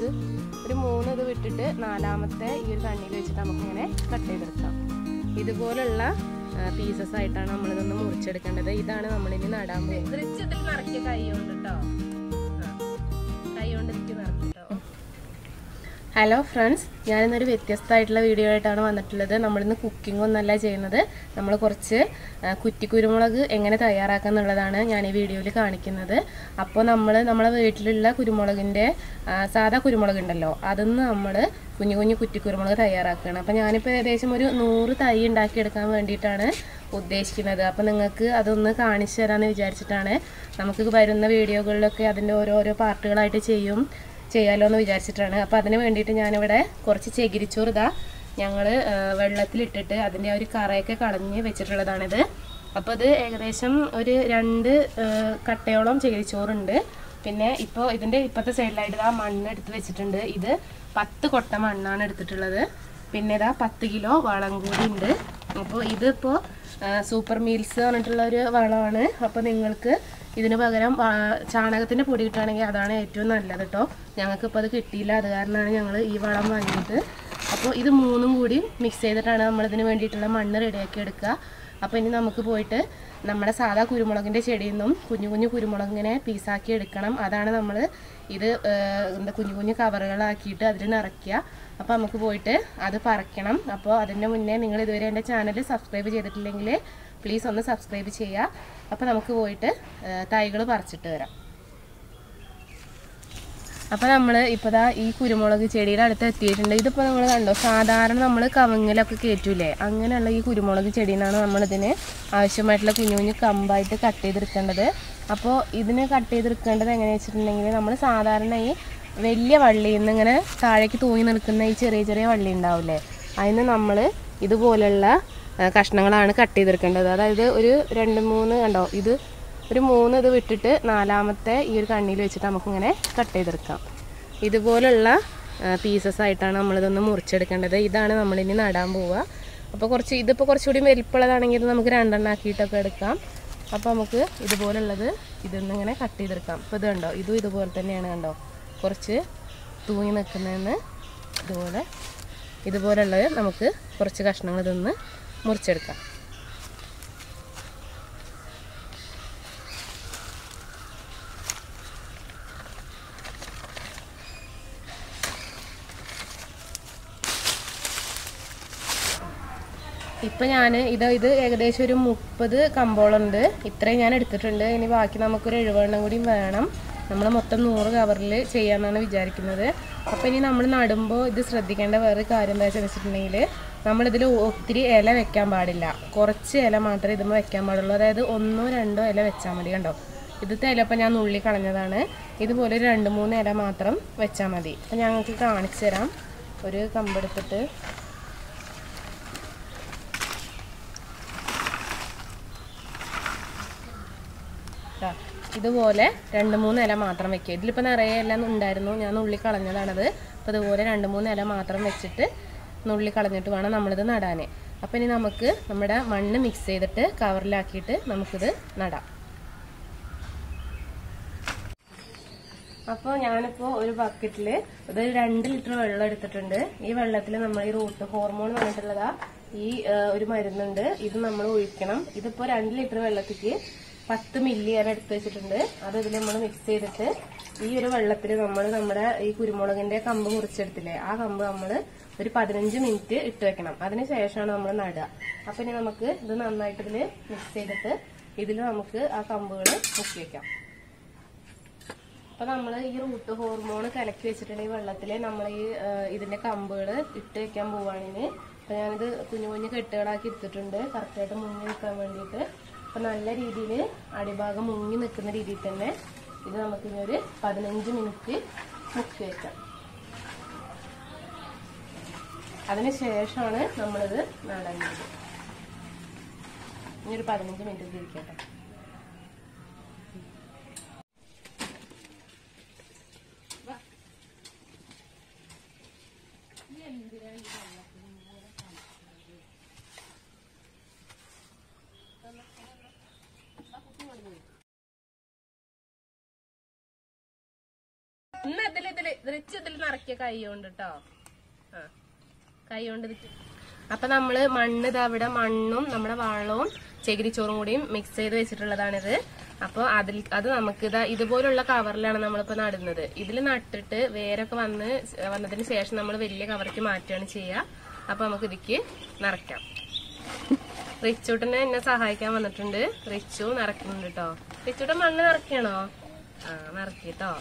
ഇത് ഒരു മൂന്ന് ഇത് വിട്ടിട്ട് നാലാമത്തെ ഈ ഒരു കണ്ണിയിൽ വെച്ചിട്ട് നമുക്കിങ്ങനെ കട്ട് ചെയ്തെടുക്കാം ഇതുപോലുള്ള പീസസ് ആയിട്ടാണ് നമ്മളിതൊന്ന് മുറിച്ചെടുക്കേണ്ടത് ഇതാണ് നമ്മളിനി നടാൻ പോകുന്നത് ഇതിൽ നിറയ്ക്കുക കൈ കൊണ്ട് കേട്ടോ കൈ കൊണ്ട് ഇതിക്ക് നിറക്കിട്ടോ ഹലോ ഫ്രണ്ട്സ് ഞാനിന്നൊരു വ്യത്യസ്തമായിട്ടുള്ള വീഡിയോ ആയിട്ടാണ് വന്നിട്ടുള്ളത് നമ്മളിന്ന് കുക്കിംഗ് ഒന്നല്ല ചെയ്യുന്നത് നമ്മൾ കുറച്ച് ആ, കുറ്റി കുരുമുളക് എങ്ങനെ തയ്യാറാക്കുക എന്നുള്ളതാണ് ഞാൻ ഈ വീഡിയോയിൽ കാണിക്കുന്നത് അപ്പോൾ നമ്മൾ നമ്മളെ വീട്ടിലുള്ള കുരുമുളകിൻ്റെ ആ, സാധാ കുരുമുളക് ഉണ്ടല്ലോ അതിന്ന് നമ്മൾ കുഞ്ഞു കുഞ്ഞു കുറ്റി കുരുമുളക് തയ്യാറാക്കുകയാണ് അപ്പോൾ ഞാനിപ്പോൾ ഏകദേശം ഒരു നൂറ് തൈ ഉണ്ടാക്കിയെടുക്കാൻ വേണ്ടിയിട്ടാണ് ഉദ്ദേശിക്കുന്നത് അപ്പോൾ നിങ്ങൾക്ക് അതൊന്ന് കാണിച്ചു തരാമെന്ന് വിചാരിച്ചിട്ടാണ് നമുക്ക് വരുന്ന വീഡിയോകളിലൊക്കെ അതിൻ്റെ ഓരോരോ പാർട്ടുകളായിട്ട് ചെയ്യും ചെയ്യാലോ എന്ന് വിചാരിച്ചിട്ടാണ് അപ്പോൾ അതിന് വേണ്ടിയിട്ട് ഞാനിവിടെ കുറച്ച് ചകിരിച്ചോറ് ഇതാ ഞങ്ങൾ വെള്ളത്തിലിട്ടിട്ട് അതിൻ്റെ ആ ഒരു കറയൊക്കെ കളഞ്ഞ് വെച്ചിട്ടുള്ളതാണിത് അപ്പോൾ ഇത് ഏകദേശം ഒരു രണ്ട് ആ, കട്ടയോളം ചകിരിച്ചോറുണ്ട് പിന്നെ ഇപ്പോൾ ഇതിൻ്റെ ഇപ്പോഴത്തെ സൈഡിലായിട്ട് ഇതാ മണ്ണ് എടുത്ത് വെച്ചിട്ടുണ്ട് ഇത് പത്ത് കൊട്ട മണ്ണാണ് എടുത്തിട്ടുള്ളത് പിന്നെ ഇതാ പത്ത് കിലോ വളം കൂടി ഉണ്ട് അപ്പോൾ ഇതിപ്പോൾ സൂപ്പർ മീൽസ് പറഞ്ഞിട്ടുള്ള ഒരു വളമാണ് അപ്പോൾ നിങ്ങൾക്ക് ഇതിന് പകരം വാ- ചാണകത്തിൻ്റെ പൊടി കിട്ടുകയാണെങ്കിൽ അതാണ് ഏറ്റവും നല്ലത് കേട്ടോ ഞങ്ങൾക്ക് ഇപ്പോൾ അത് കിട്ടിയില്ല അത് കാരണമാണ് ഞങ്ങൾ ഈ വളം വാങ്ങിയിട്ട് അപ്പോൾ ഇത് മൂന്നും കൂടി മിക്സ് ചെയ്തിട്ടാണ് നമ്മളിതിന് വേണ്ടിയിട്ടുള്ള മണ്ണ് റെഡിയാക്കി എടുക്കുക അപ്പോൾ ഇനി നമുക്ക് പോയിട്ട് നമ്മുടെ സാധാ കുരുമുളകിൻ്റെ ചെടിയിൽ നിന്നും കുഞ്ഞു കുഞ്ഞു കുരുമുളക് ഇങ്ങനെ പീസാക്കി എടുക്കണം അതാണ് നമ്മൾ ഇത് ഏഹ്, എന്താ കുഞ്ഞു കുഞ്ഞു കവറുകളാക്കിയിട്ട് അതിൽ നിറയ്ക്കുക അപ്പോൾ നമുക്ക് പോയിട്ട് അത് പറിക്കണം അപ്പോൾ അതിൻ്റെ മുന്നേ നിങ്ങൾ ഇതുവരെ എൻ്റെ ചാനൽ സബ്സ്ക്രൈബ് ചെയ്തിട്ടില്ലെങ്കിൽ പ്ലീസ് ഒന്ന് സബ്സ്ക്രൈബ് ചെയ്യുക അപ്പോൾ നമുക്ക് പോയിട്ട് തൈകൾ പറിച്ചിട്ട് വരാം അപ്പോൾ നമ്മൾ ഇപ്പോൾ ദാ ഈ കുരുമുളക് ചെടിയുടെ അടുത്ത് എത്തിയിട്ടുണ്ട് ഇതിപ്പോൾ നമ്മൾ കണ്ടോ സാധാരണ നമ്മൾ കവുങ്ങിലൊക്കെ കയറ്റൂലേ അങ്ങനെയുള്ള ഈ കുരുമുളക് ചെടിയിലാണ് നമ്മളിതിന് ആവശ്യമായിട്ടുള്ള കുഞ്ഞു കുഞ്ഞു കമ്പായിട്ട് കട്ട് ചെയ്തെടുക്കേണ്ടത് അപ്പോൾ ഇതിന് കട്ട് ചെയ്തെടുക്കേണ്ടത് എങ്ങനെയാണെന്ന് വെച്ചിട്ടുണ്ടെങ്കിൽ നമ്മൾ സാധാരണ ഈ വലിയ വള്ളിയിൽ നിന്ന് ഇങ്ങനെ താഴേക്ക് തൂങ്ങി നിൽക്കുന്ന ഈ ചെറിയ ചെറിയ വള്ളി ഉണ്ടാവില്ലേ അതിന് നമ്മൾ ഇതുപോലുള്ള ആ, കഷ്ണങ്ങളാണ് കട്ട് ചെയ്തെടുക്കേണ്ടത് അതായത് ഒരു രണ്ട് മൂന്ന് കണ്ടോ ഇത് ഒരു മൂന്ന് ഇത് വിട്ടിട്ട് നാലാമത്തെ ഈ ഒരു കണ്ണിയിൽ വെച്ചിട്ട് നമുക്കിങ്ങനെ കട്ട് ചെയ്തെടുക്കാം ഇതുപോലുള്ള പീസസ് ആയിട്ടാണ് നമ്മളിതൊന്ന് മുറിച്ചെടുക്കേണ്ടത് ഇതാണ് നമ്മളിനി നടാൻ പോവുക അപ്പോൾ കുറച്ച് ഇതിപ്പോൾ കുറച്ചുകൂടി വലിപ്പമുള്ളതാണെങ്കിൽ ഇത് നമുക്ക് രണ്ടെണ്ണം ആക്കിയിട്ടൊക്കെ എടുക്കാം അപ്പോൾ നമുക്ക് ഇതുപോലുള്ളത് ഇതൊന്ന് ഇങ്ങനെ കട്ട് ചെയ്തെടുക്കാം ഇപ്പോൾ ഇത് കണ്ടോ ഇതും ഇതുപോലെ തന്നെയാണ് കണ്ടോ കുറച്ച് തൂങ്ങി നിൽക്കുന്നതെന്ന് ഇതുപോലെ ഇതുപോലുള്ളത് നമുക്ക് കുറച്ച് കഷ്ണങ്ങൾ ഇതൊന്ന് മുറിച്ചെടുക്കാം ഇപ്പം ഞാൻ ഇത് ഇത് ഏകദേശം ഒരു മുപ്പത് കമ്പോളുണ്ട് ഇത്രയും ഞാൻ എടുത്തിട്ടുണ്ട് ഇനി ബാക്കി നമുക്കൊരു എഴുപതെണ്ണം കൂടിയും വേണം നമ്മൾ മൊത്തം നൂറ് കവറിൽ ചെയ്യാമെന്നാണ് വിചാരിക്കുന്നത് അപ്പോൾ ഇനി നമ്മൾ നടുമ്പോൾ ഇത് ശ്രദ്ധിക്കേണ്ട വേറെ കാര്യം എന്താ വെച്ചാൽ വെച്ചിട്ടുണ്ടെങ്കിൽ നമ്മളിതിൽ ഒത്തിരി ഇല വെക്കാൻ പാടില്ല കുറച്ച് ഇല മാത്രമേ ഇതുമ്പോൾ വെക്കാൻ പാടുള്ളൂ അതായത് ഒന്നോ രണ്ടോ ഇല വെച്ചാൽ മതി കണ്ടോ ഇതിത്തെ ഇല ഇപ്പം ഞാൻ നുള്ളി കളഞ്ഞതാണ് ഇതുപോലെ ഒരു രണ്ട് മൂന്ന് ഇല മാത്രം വെച്ചാൽ മതി അപ്പം ഞങ്ങൾക്ക് കാണിച്ചു തരാം ഒരു കമ്പെടുത്തിട്ട് ദാ, ഇതുപോലെ രണ്ട് മൂന്ന് ഇല മാത്രം വെക്കുക ഇതിലിപ്പോൾ നിറയെ ഇല ഉണ്ടായിരുന്നു ഞാൻ നുള്ളി കളഞ്ഞതാണത് അപ്പോൾ ഇതുപോലെ രണ്ട് മൂന്ന് ഇല മാത്രം വെച്ചിട്ട് നുള്ളി കളഞ്ഞിട്ട് വേണം നമ്മളിത് നടാൻ അപ്പോൾ ഇനി നമുക്ക് നമ്മുടെ മണ്ണ് മിക്സ് ചെയ്തിട്ട് കവറിലാക്കിയിട്ട് നമുക്കിത് നടാം അപ്പോൾ ഞാനിപ്പോൾ ഒരു ബക്കറ്റിൽ ഇതൊരു രണ്ട് ലിറ്റർ വെള്ളം എടുത്തിട്ടുണ്ട് ഈ വെള്ളത്തിൽ നമ്മൾ ഈ റൂട്ട് ഹോർമോൺ എന്ന് പറഞ്ഞിട്ടുള്ളതാ ഈ ആ, ഒരു മരുന്നുണ്ട് ഇത് നമ്മൾ ഒഴിക്കണം ഇതിപ്പോൾ രണ്ട് ലിറ്റർ വെള്ളത്തിക്ക് പത്ത് മില്ലി ഞാൻ എടുത്ത് വെച്ചിട്ടുണ്ട് അത് ഇതിൽ നമ്മൾ മിക്സ് ചെയ്തിട്ട് ഈ ഒരു വെള്ളത്തിൽ നമ്മൾ നമ്മുടെ ഈ കുരുമുളകിന്റെ കമ്പ് മുറിച്ചെടുത്തില്ലേ ആ കമ്പ് നമ്മൾ ഒരു പതിനഞ്ച് മിനിറ്റ് ഇട്ട് വെക്കണം അതിന് ശേഷമാണ് നമ്മൾ നടുക അപ്പൊ ഇനി നമുക്ക് ഇത് നന്നായിട്ട് ഇതിൽ മിക്സ് ചെയ്തിട്ട് ഇതിൽ നമുക്ക് ആ കമ്പുകൾ മുക്കി വെക്കാം അപ്പൊ നമ്മൾ ഈ റൂട്ട് ഹോർമോൺ കലക്കി വെച്ചിട്ടുണ്ട് ഈ വെള്ളത്തില് നമ്മൾ ഈ ആ, ഇതിന്റെ കമ്പുകൾ ഇട്ട് വെക്കാൻ പോവാണിന് അപ്പൊ ഞാനിത് കുഞ്ഞു കുഞ്ഞു കെട്ടുകളാക്കി എടുത്തിട്ടുണ്ട് കറക്റ്റായിട്ട് മുങ്ങി നിൽക്കാൻ വേണ്ടിയിട്ട് അപ്പൊ നല്ല രീതിയിൽ അടിഭാഗം മുങ്ങി നിൽക്കുന്ന രീതിയിൽ തന്നെ ഇത് നമുക്ക് ഇനി ഒരു പതിനഞ്ച് മിനിറ്റ് മുക്കി വെക്കാം അതിന് ശേഷമാണ് നമ്മളിത് നടേണ്ടത് ഇനി ഒരു പതിനഞ്ച് മിനിറ്റ് ഇരിക്കട്ടെ ഇന്ന് ഇതില് ഇതില് ഇത് റിച്ച് ഇതിൽ നിറയ്ക്കുക കൈ കൊണ്ട് കേട്ടോ ആ കൈ കൊണ്ട് ഇത് അപ്പൊ നമ്മള് മണ്ണ് ഇതാ ഇവിടെ മണ്ണും നമ്മുടെ വളവും ചകിരിച്ചോറും കൂടിയും മിക്സ് ചെയ്ത് വെച്ചിട്ടുള്ളതാണിത് അപ്പോൾ അതിൽ അത് നമുക്ക് ഇതാ ഇതുപോലുള്ള കവറിലാണ് നമ്മളിപ്പോ നടുന്നത് ഇതിൽ നട്ടിട്ട് വേരൊക്കെ വന്ന് വന്നതിന് ശേഷം നമ്മൾ വലിയ കവറിക്ക് മാറ്റുകയാണ് ചെയ്യുക അപ്പൊ നമുക്ക് ഇതിക്ക് നിറയ്ക്കാം റിച്ചൂട്ടനെ എന്നെ സഹായിക്കാൻ വന്നിട്ടുണ്ട് റിച്ചു നിറയ്ക്കുന്നുണ്ട് കേട്ടോ റിച്ചൂട്ടൻ മണ്ണ് നിറയ്ക്കണോ ആ നിറക്കിട്ടോ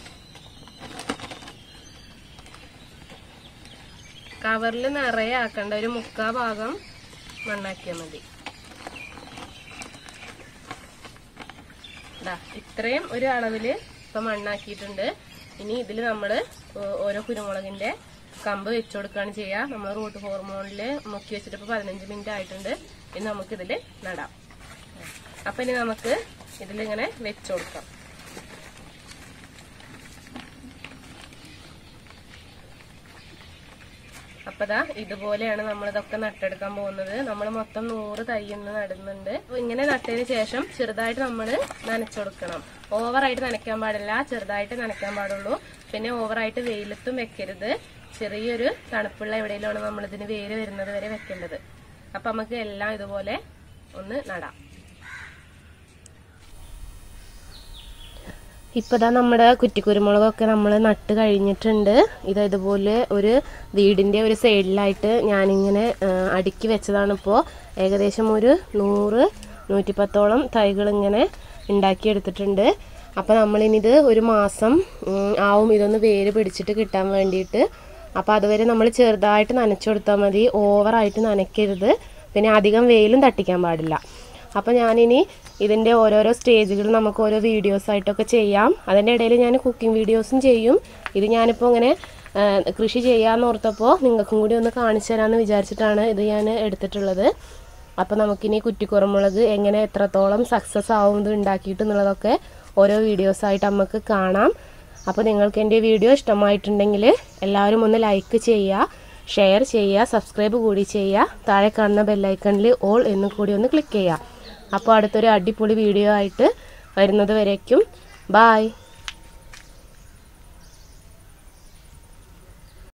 കവറിൽ നിറയെ ആക്കണ്ട ഒരു മുക്കാ ഭാഗം മണ്ണാക്കിയാൽ മതി ദാ ഇത്രയും ഒരു അളവില് ഇപ്പൊ മണ്ണാക്കിയിട്ടുണ്ട് ഇനി ഇതിൽ നമ്മള് ഓ- ഓരോ കുരുമുളകിന്റെ കമ്പ് വെച്ചു കൊടുക്കുകയാണ് ചെയ്യുക നമ്മൾ റൂട്ട് ഹോർമോണില് മുക്കി വെച്ചിട്ട് ഇപ്പൊ പതിനഞ്ച് മിനിറ്റ് ആയിട്ടുണ്ട് ഇനി നമുക്ക് ഇതില് നടാം അപ്പൊ ഇനി നമുക്ക് ഇതിലിങ്ങനെ വെച്ചു കൊടുക്കാം അപ്പതാ ഇതുപോലെയാണ് നമ്മൾ ഇതൊക്കെ നട്ടെടുക്കാൻ പോകുന്നത് നമ്മൾ മൊത്തം നൂറ് തൈന്ന് നടുന്നുണ്ട് അപ്പൊ ഇങ്ങനെ നട്ടതിന് ശേഷം ചെറുതായിട്ട് നമ്മൾ നനച്ചു കൊടുക്കണം ഓവറായിട്ട് നനയ്ക്കാൻ പാടില്ല ചെറുതായിട്ട് നനയ്ക്കാൻ പാടുള്ളൂ പിന്നെ ഓവറായിട്ട് വെയിലത്തും വെക്കരുത് ചെറിയൊരു തണുപ്പുള്ള എവിടെയെങ്കിലും നമ്മൾ ഇതിന് വേര് വരുന്നത് വരെ വെക്കേണ്ടത് അപ്പൊ നമുക്ക് എല്ലാം ഇതുപോലെ ഒന്ന് നടാം ഇപ്പതാ നമ്മുടെ കുറ്റിക്കുരുമുളകൊക്കെ നമ്മൾ നട്ട് കഴിഞ്ഞിട്ടുണ്ട് ഇത് ഇതുപോലെ ഒരു വീടിൻ്റെ ഒരു സൈഡിലായിട്ട് ഞാനിങ്ങനെ ആ, അടുക്കി വെച്ചതാണ് ഇപ്പോൾ ഏകദേശം ഒരു നൂറ് നൂറ്റിപ്പത്തോളം തൈകൾ ഇങ്ങനെ ഉണ്ടാക്കിയെടുത്തിട്ടുണ്ട് അപ്പോൾ നമ്മളിനിത് ഒരു മാസം ഉം, ആവും ഇതൊന്ന് വേര് പിടിച്ചിട്ട് കിട്ടാൻ വേണ്ടിയിട്ട് അപ്പോൾ അതുവരെ നമ്മൾ ചെറുതായിട്ട് നനച്ചു കൊടുത്താൽ മതി ഓവറായിട്ട് നനയ്ക്കരുത് പിന്നെ അധികം വെയിലും തട്ടിക്കാൻ പാടില്ല അപ്പോൾ ഞാനിനി ഇതിൻ്റെ ഓരോരോ സ്റ്റേജുകൾ നമുക്ക് ഓരോ വീഡിയോസ് ആയിട്ടൊക്കെ ചെയ്യാം അതിൻ്റെ ഇടയിൽ ഞാൻ കുക്കിംഗ് വീഡിയോസും ചെയ്യും ഇത് ഞാനിപ്പോൾ ഇങ്ങനെ ആ, കൃഷി ചെയ്യാമെന്ന് ഓർത്തപ്പോൾ നിങ്ങൾക്കും കൂടി ഒന്ന് കാണിച്ചു തരാമെന്ന് വിചാരിച്ചിട്ടാണ് ഇത് ഞാൻ എടുത്തിട്ടുള്ളത് അപ്പോൾ നമുക്കിനി കുറ്റിക്കുറമുളക് എങ്ങനെ എത്രത്തോളം സക്സസ് ആവും ഇത് ഉണ്ടാക്കിയിട്ട് എന്നുള്ളതൊക്കെ ഓരോ വീഡിയോസായിട്ട് നമുക്ക് കാണാം അപ്പോൾ നിങ്ങൾക്ക് എൻ്റെ വീഡിയോ ഇഷ്ടമായിട്ടുണ്ടെങ്കിൽ എല്ലാവരും ഒന്ന് ലൈക്ക് ചെയ്യുക ഷെയർ ചെയ്യുക സബ്സ്ക്രൈബ് കൂടി ചെയ്യുക താഴെ കാണുന്ന ബെല്ലൈക്കണിൽ ഓൾ എന്ന് കൂടി ഒന്ന് ക്ലിക്ക് ചെയ്യുക അപ്പോൾ അടുത്തൊരു അടിപൊളി വീഡിയോ ആയിട്ട് വരുന്നത് വരേക്കും ബായ്